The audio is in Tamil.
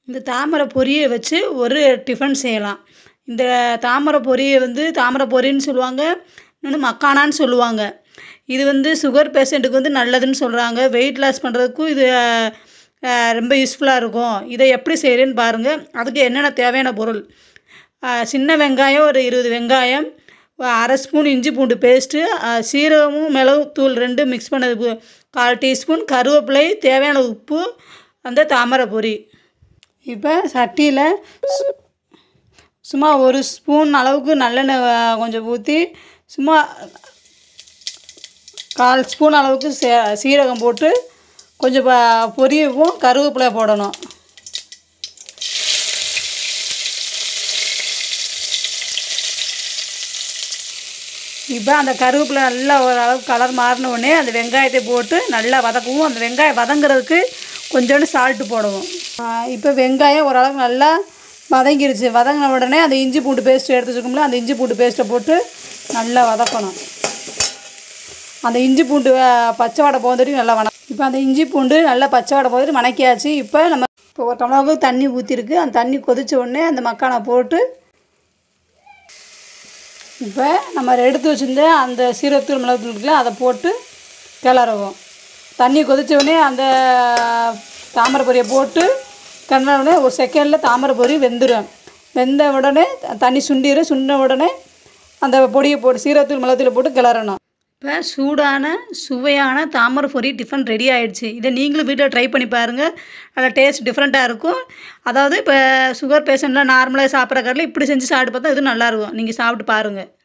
இந்த தாமரை பொரியை வச்சு ஒரு டிஃபன் செய்யலாம் இந்த தாமரை பொரியை வந்து தாமரை பொரின்னு சொல்லுவாங்க இன்னொன்று மக்கானான்னு சொல்லுவாங்க இது வந்து சுகர் பேஷண்ட்டுக்கு வந்து நல்லதுன்னு சொல்கிறாங்க வெயிட் லாஸ் பண்ணுறதுக்கும் இது அஹ், ரொம்ப யூஸ்ஃபுல்லாக இருக்கும் இதை எப்படி செய்கிறேன்னு பாருங்கள் அதுக்கு என்னென்ன தேவையான பொருள் அஹ், சின்ன வெங்காயம் ஒரு இருபது வெங்காயம் ஒரு அரை ஸ்பூன் இஞ்சி பூண்டு பேஸ்ட்டு சீரகமும் மிளகு தூள் ரெண்டு மிக்ஸ் பண்ணது பு- கால் டீஸ்பூன் கருவேப்பிலை தேவையான உப்பு அந்த தாமரை பொரி இப்போ சட்டியில் சு- சும்மா ஒரு ஸ்பூன் அளவுக்கு நல்லெண்ணெய் அஹ், கொஞ்சம் ஊற்றி சும்மா கால் ஸ்பூன் அளவுக்கு சே சீரகம் போட்டு கொஞ்சம் ப- பொரியவும் கருவேப்பிலை போடணும் இப்போ அந்த கருவேப்பிலை நல்லா ஓரளவுக்கு கலர் மாறின உடனே அந்த வெங்காயத்தை போட்டு நல்லா வதக்கவும் அந்த வெங்காயம் வதங்குறதுக்கு கொஞ்சோண்டு சால்ட்டு போடுவோம் இப்போ வெங்காயம் ஓரளவுக்கு நல்லா வதங்கிருச்சு வதங்கின உடனே அந்த இஞ்சி பூண்டு பேஸ்ட் எடுத்து வச்சுக்கோம்ல அந்த இஞ்சி பூண்டு பேஸ்ட்டை போட்டு நல்லா வதக்கணும் அந்த இஞ்சி பூண்டு அஹ், பச்சை வாடை போந்துட்டு நல்லா வண இப்போ அந்த இஞ்சி பூண்டு நல்லா பச்சை வாடை போந்துட்டு வணக்கியாச்சு இப்போ நம்ம இப்போ ஒரு டம்ளருக்கு தண்ணி ஊற்றிருக்கு அந்த தண்ணி கொதிச்ச உடனே அந்த மக்கானை போட்டு இப்போ நம்ம எடுத்து வச்சிருந்த அந்த சீரகத்தூள் மிளகுத்தூள் இருக்குல்ல அதை போட்டு கிளறுவோம் தண்ணி கொதிச்ச உடனே அந்த தாமரை பொரியை போட்டு கிளறின உடனே ஒரு செகண்டில் தாமரை பொரி வெந்துடும் வெந்த உடனே த- தண்ணி சுண்டிடும் சுண்டின உடனே அந்த பொடியை போட்டு சீரகத்தூள் மிளகுத்தூள் போட்டு கிளறணும் இப்போ சூடான சுவையான தாமரை பொரி டிஃபன் ரெடி ஆயிடுச்சு இதை நீங்களும் வீட்டில் ட்ரை பண்ணி பாருங்கள் அதில் டேஸ்ட் டிஃப்ரெண்ட்டாக இருக்கும் அதாவது இப்போ சுகர் பேஷண்ட்லாம் நார்மலாக சாப்பிட்ற கடையில் இப்படி செஞ்சு சாப்பிட்டு பார்த்தா இது நல்லாயிருக்கும் நீங்கள் சாப்பிட்டு பாருங்கள்